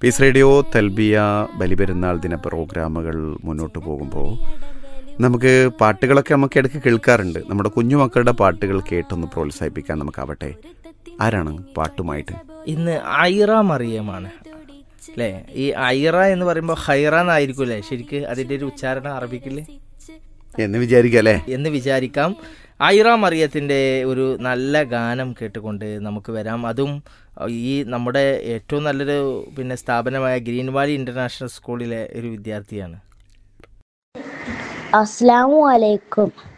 piece radio തൽബിയ Baliperunnal ദിന പ്രോഗ്രാമുകൾ മുന്നോട്ട് പോകുമ്പോൾ നമുക്ക് പാട്ടുകളൊക്കെ നമുക്ക് ഇടയ്ക്ക് കേൾക്കാറുണ്ട് നമ്മുടെ കുഞ്ഞുമക്കളുടെ പാട്ടുകൾ കേട്ടൊന്ന് പ്രോത്സാഹിപ്പിക്കാൻ നമുക്കാവട്ടെ ആരാണ് പാട്ടുമായിട്ട് ഇന്ന് ഐറ മറിയമാണ് അല്ലേ ഈ ഐറ എന്ന് പറയുമ്പോൾ ഹൈറ എന്നായിരിക്കും ശരിക്ക് അതിന്റെ ഒരു ഉച്ചാരണം അറബിക്കിൽ എന്ന് വിചാരിക്കുക അല്ലേ എന്ന് വിചാരിക്കാം ഐറ മറിയത്തിന്റെ ഒരു നല്ല ഗാനം കേട്ടുകൊണ്ട് നമുക്ക് വരാം അതും ഈ നമ്മുടെ ഏറ്റവും നല്ലൊരു പിന്നെ സ്ഥാപനമായ ഗ്രീൻ വാലി ഇന്റർനാഷണൽ സ്കൂളിലെ ഒരു വിദ്യാർത്ഥിയാണ് അസ്സാമു അലൈക്കും